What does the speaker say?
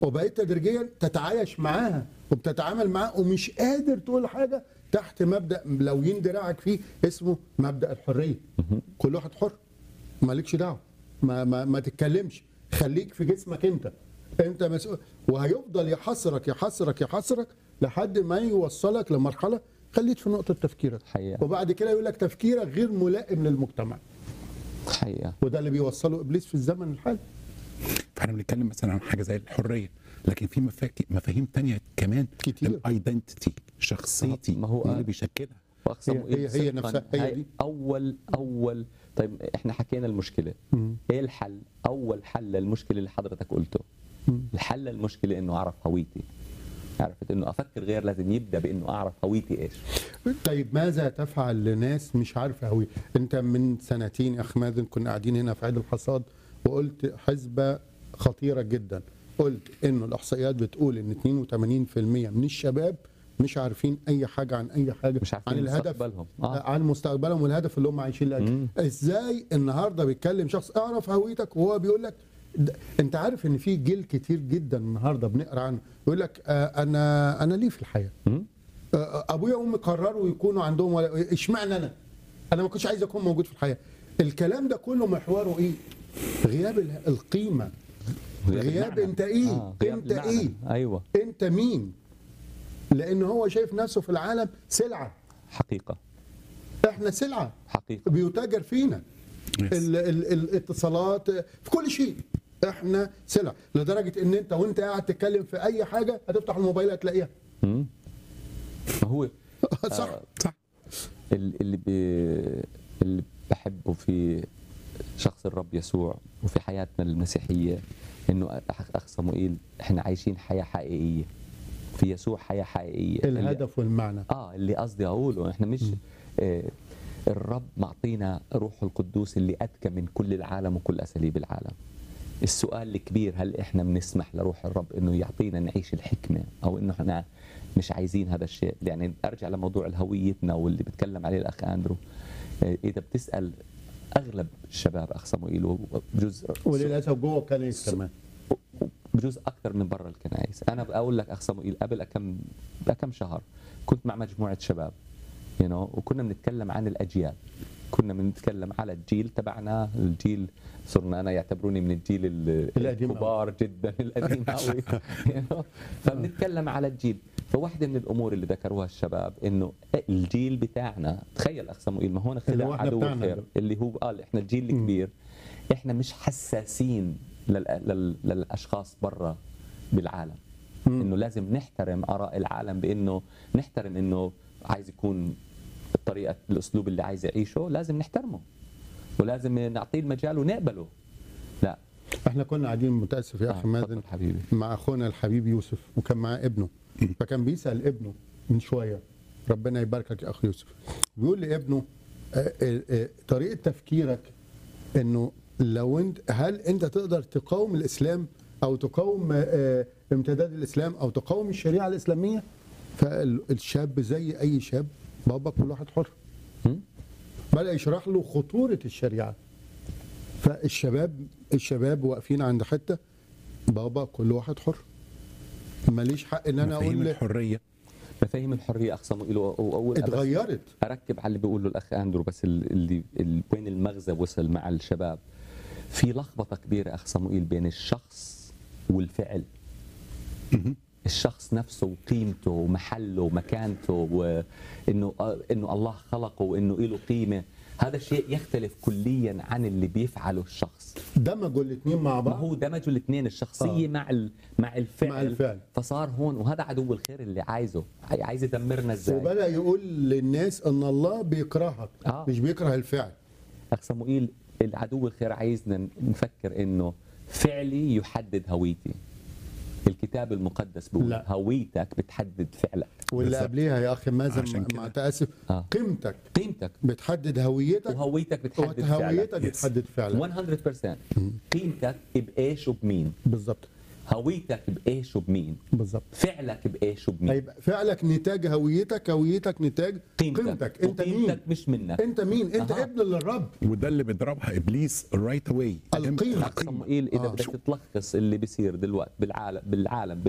وبقيت تدريجيا تتعايش معاها وبتتعامل معاها ومش قادر تقول حاجه تحت مبدا لو يندرعك فيه اسمه مبدا الحريه كل واحد حر مالكش دعوه ما, ما, ما تتكلمش خليك في جسمك انت انت مسؤول وهيفضل يحصرك يحصرك يحصرك لحد ما يوصلك لمرحله خليك في نقطه تفكيرك حقيقة. وبعد كده يقول لك تفكيرك غير ملائم للمجتمع حقيقه وده اللي بيوصله ابليس في الزمن الحالي فاحنا بنتكلم مثلا عن حاجه زي الحريه لكن في مفاك- مفاهيم تانية كمان كتير. الايدنتيتي شخصيتي ما هو اللي قال- بيشكلها واقسم هي- هي- هي صدقاً نفسها- هي هاي دي. اول اول طيب احنا حكينا المشكله ايه الحل اول حل للمشكله اللي حضرتك قلته الحل للمشكله انه اعرف هويتي عرفت انه افكر غير لازم يبدا بانه اعرف هويتي ايش طيب ماذا تفعل لناس مش عارفه هوية انت من سنتين يا اخ مازن كنا قاعدين هنا في عيد الحصاد وقلت حسبه خطيره جدا قلت انه الاحصائيات بتقول ان 82% من الشباب مش عارفين اي حاجه عن اي حاجه مش عارفين عن الهدف مستقبلهم. آه. آه. عن مستقبلهم والهدف اللي هم عايشين لاجله ازاي النهارده بيتكلم شخص اعرف هويتك وهو بيقول لك د- انت عارف ان في جيل كتير جدا النهارده بنقرا عنه يقول لك آه انا انا ليه في الحياه مم؟ آه، ابويا وامي قرروا يكونوا عندهم ولا اشمعنى انا؟ انا ما كنتش عايز اكون موجود في الحياه. الكلام ده كله محوره ايه؟ غياب ال- القيمه غياب المعنى. انت ايه؟ آه، غياب انت المعنى. ايه؟ ايوه انت مين؟ لان هو شايف نفسه في العالم سلعه حقيقه احنا سلعه حقيقه بيتاجر فينا Yes. ال ال الاتصالات في كل شيء احنا سلع لدرجه ان انت وانت قاعد تتكلم في اي حاجه هتفتح الموبايل هتلاقيها مم؟ ما هو صح صح ال- اللي بي اللي بحبه في شخص الرب يسوع وفي حياتنا المسيحيه انه أخ أخ صموئيل احنا عايشين حياه حقيقيه في يسوع حياه حقيقيه اللي- الهدف والمعنى اه اللي قصدي اقوله احنا مش آه الرب معطينا روحه القدوس اللي اذكى من كل العالم وكل اساليب العالم السؤال الكبير هل احنا بنسمح لروح الرب انه يعطينا نعيش الحكمه او انه احنا مش عايزين هذا الشيء يعني ارجع لموضوع الهويتنا واللي بتكلم عليه الاخ اندرو آه، اذا بتسال اغلب الشباب اخ صموئيل وبجزء وللاسف جوه الكنائس كمان بجوز اكثر من برا الكنائس انا بقول لك اخ صموئيل قبل كم كم شهر كنت مع مجموعه شباب you know, وكنا بنتكلم عن الاجيال كنا بنتكلم على الجيل تبعنا الجيل صرنا انا يعتبروني من الجيل ال- القديم الكبار جدا القديم قوي you know. فبنتكلم على الجيل فواحدة من الامور اللي ذكروها الشباب انه الجيل بتاعنا تخيل اخ صموئيل ما هون اللي هو خدع إحنا عدو بتاعنا الخير ده. اللي هو قال احنا الجيل الكبير احنا مش حساسين لل... لل... للاشخاص برا بالعالم انه لازم نحترم اراء العالم بانه نحترم انه عايز يكون الطريقه الاسلوب اللي عايز يعيشه لازم نحترمه ولازم نعطيه المجال ونقبله لا احنا كنا قاعدين متاسف يا آه، اخي مازن اتفضل حبيبي مع اخونا الحبيب يوسف وكان معاه ابنه فكان بيسال ابنه من شويه ربنا يباركك يا اخ يوسف بيقول لابنه آه، آه، آه، طريقه تفكيرك انه لو انت هل انت تقدر تقاوم الاسلام او تقاوم آه، آه، امتداد الاسلام او تقاوم الشريعه الاسلاميه فالشاب زي اي شاب بابا كل واحد حر هم؟ بدا يشرح له خطوره الشريعه فالشباب الشباب واقفين عند حته بابا كل واحد حر ماليش حق ان انا مفاهيم اقول لك الحريه مفاهيم الحريه اقسم له واول اتغيرت اركب على اللي بيقوله الاخ اندرو بس ال- اللي ال- وين المغزى وصل مع الشباب في لخبطه كبيره اخ صموئيل بين الشخص والفعل الشخص نفسه وقيمته ومحله ومكانته وانه انه الله خلقه وانه له قيمه هذا الشيء يختلف كليا عن اللي بيفعله الشخص دمجوا الاثنين مع ما بعض هو دمجوا الاثنين الشخصيه آه. مع ال- مع الفعل مع الفعل. فصار هون وهذا عدو الخير اللي عايزه عاي- عايز يدمرنا ازاي وبدا يقول للناس ان الله بيكرهك آه. مش بيكره الفعل اخ صموئيل العدو الخير عايزنا نفكر انه فعلي يحدد هويتي الكتاب المقدس بيقول لا. هويتك بتحدد فعلك واللي بالظبط. قبليها يا اخي مازن عشان مع كده. تاسف آه. قيمتك قيمتك بتحدد هويتك وهويتك بتحدد وهويتك فعلك Yes. بتحدد فعلك 100% قيمتك بايش وبمين بالظبط هويتك بايش وبمين بالظبط فعلك بايش وبمين هيبقى فعلك نتاج هويتك هويتك نتاج قيمتك انت مين وقيمتك مش منك انت مين انت أها. ابن للرب وده اللي بيضربها ابليس رايت اواي القيمة. صموئيل اذا آه، بدك شو- تلخص اللي بيصير دلوقتي بالعالم بالعالم